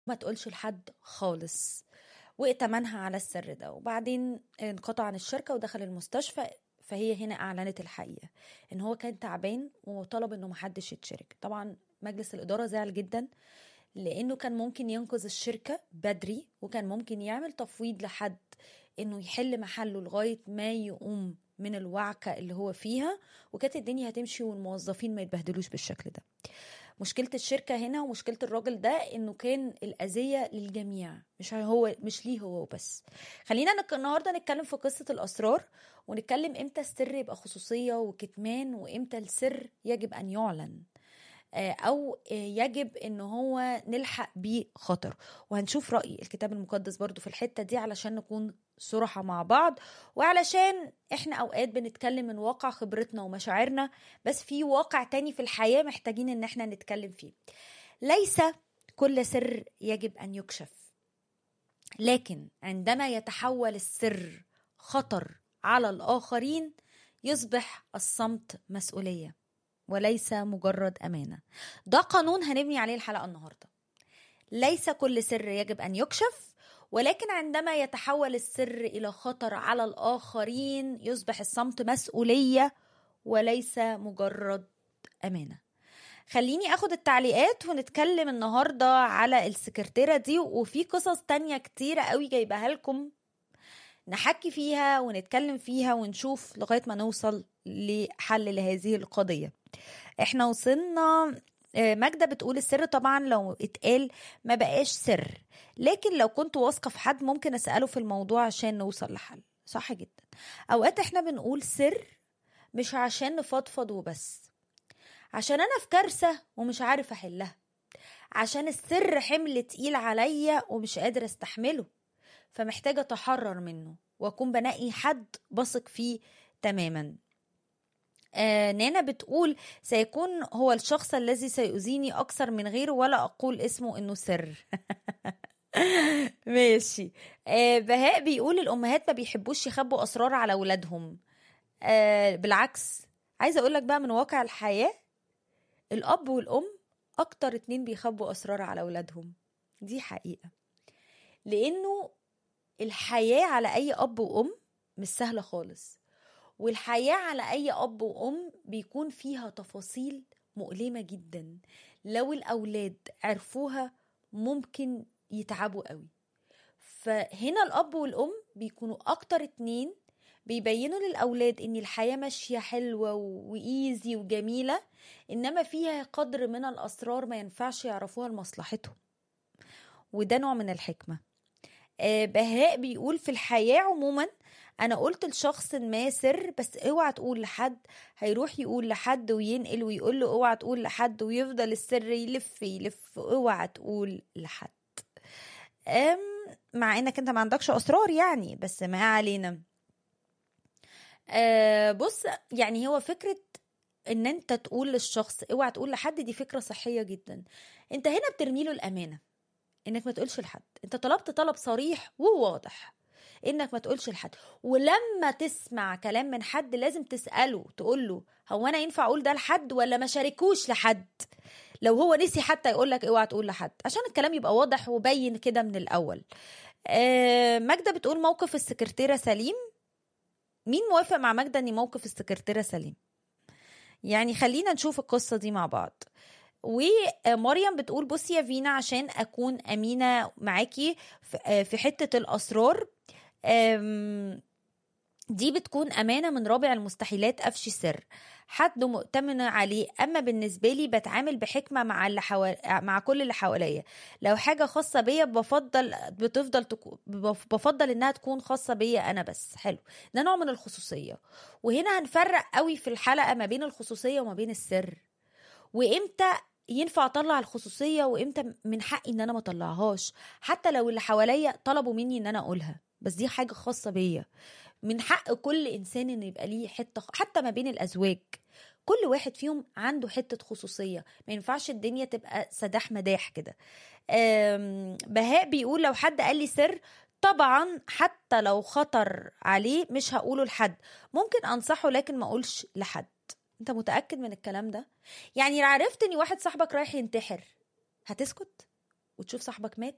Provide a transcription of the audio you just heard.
ما تقولش لحد خالص وائتمنها على السر ده وبعدين انقطع عن الشركة ودخل المستشفى فهي هنا أعلنت الحقيقة إن هو كان تعبان وطلب إنه محدش يتشارك طبعا مجلس الإدارة زعل جدا لأنه كان ممكن ينقذ الشركة بدري وكان ممكن يعمل تفويض لحد إنه يحل محله لغاية ما يقوم من الوعكة اللي هو فيها وكانت الدنيا هتمشي والموظفين ما يتبهدلوش بالشكل ده مشكلة الشركة هنا ومشكلة الراجل ده انه كان الأذية للجميع مش هو مش ليه هو وبس خلينا نك... النهاردة نتكلم في قصة الأسرار ونتكلم امتى السر يبقى خصوصية وكتمان وامتى السر يجب أن يعلن او يجب ان هو نلحق بيه خطر وهنشوف راي الكتاب المقدس برضو في الحته دي علشان نكون صراحه مع بعض وعلشان احنا اوقات بنتكلم من واقع خبرتنا ومشاعرنا بس في واقع تاني في الحياه محتاجين ان احنا نتكلم فيه ليس كل سر يجب ان يكشف لكن عندما يتحول السر خطر على الاخرين يصبح الصمت مسؤوليه وليس مجرد امانه ده قانون هنبني عليه الحلقه النهارده ليس كل سر يجب ان يكشف ولكن عندما يتحول السر الى خطر على الاخرين يصبح الصمت مسؤوليه وليس مجرد امانه خليني اخد التعليقات ونتكلم النهارده على السكرتيره دي وفي قصص تانية كتيره قوي جايبها لكم نحكي فيها ونتكلم فيها ونشوف لغايه ما نوصل لحل لهذه القضيه احنا وصلنا ماجدة بتقول السر طبعا لو اتقال ما بقاش سر لكن لو كنت واثقة في حد ممكن أسأله في الموضوع عشان نوصل لحل صح جدا أوقات احنا بنقول سر مش عشان نفضفض وبس عشان أنا في كارثة ومش عارف أحلها عشان السر حمل تقيل عليا ومش قادر استحمله فمحتاجة أتحرر منه وأكون بنقي حد بثق فيه تماما آه نانا بتقول سيكون هو الشخص الذي سيؤذيني أكثر من غيره ولا أقول اسمه إنه سر ماشي آه بهاء بيقول الأمهات ما بيحبوش يخبوا أسرار على أولادهم آه بالعكس عايزة أقولك بقى من واقع الحياة الأب والأم أكتر اتنين بيخبوا أسرار على أولادهم دي حقيقة لأنه الحياة على أي أب وأم مش سهلة خالص والحياة على أي أب وأم بيكون فيها تفاصيل مؤلمة جدا لو الأولاد عرفوها ممكن يتعبوا قوي فهنا الأب والأم بيكونوا أكتر اتنين بيبينوا للأولاد إن الحياة ماشية حلوة وإيزي وجميلة إنما فيها قدر من الأسرار ما ينفعش يعرفوها لمصلحتهم وده نوع من الحكمة آه بهاء بيقول في الحياة عموما انا قلت لشخص ما سر بس اوعى تقول لحد هيروح يقول لحد وينقل ويقول له اوعى تقول لحد ويفضل السر يلف يلف اوعى تقول لحد أم مع انك انت ما عندكش اسرار يعني بس ما علينا أه بص يعني هو فكره ان انت تقول للشخص اوعى تقول لحد دي فكره صحيه جدا انت هنا بترمي له الامانه انك ما تقولش لحد انت طلبت طلب صريح وواضح انك ما تقولش لحد ولما تسمع كلام من حد لازم تساله تقول له هو انا ينفع اقول ده لحد ولا ما شاركوش لحد لو هو نسي حتى يقول لك اوعى تقول لحد عشان الكلام يبقى واضح وبين كده من الاول آه ماجدة بتقول موقف السكرتيرة سليم مين موافق مع ماجدة ان موقف السكرتيرة سليم يعني خلينا نشوف القصة دي مع بعض ومريم بتقول بصي يا فينا عشان اكون امينه معاكي في حته الاسرار دي بتكون امانه من رابع المستحيلات افشي سر حد مؤتمن عليه اما بالنسبه لي بتعامل بحكمه مع اللي حوال... مع كل اللي حواليا لو حاجه خاصه بيا بفضل بتفضل تكو... بفضل انها تكون خاصه بيا انا بس حلو ده نوع من الخصوصيه وهنا هنفرق قوي في الحلقه ما بين الخصوصيه وما بين السر وامتى ينفع اطلع الخصوصيه وامتى من حقي ان انا ما اطلعهاش حتى لو اللي حواليا طلبوا مني ان انا اقولها بس دي حاجه خاصه بيا من حق كل انسان ان يبقى ليه حته حتى ما بين الازواج كل واحد فيهم عنده حته خصوصيه ما ينفعش الدنيا تبقى سداح مداح كده بهاء بيقول لو حد قال لي سر طبعا حتى لو خطر عليه مش هقوله لحد ممكن انصحه لكن ما اقولش لحد انت متاكد من الكلام ده يعني عرفت ان واحد صاحبك رايح ينتحر هتسكت وتشوف صاحبك مات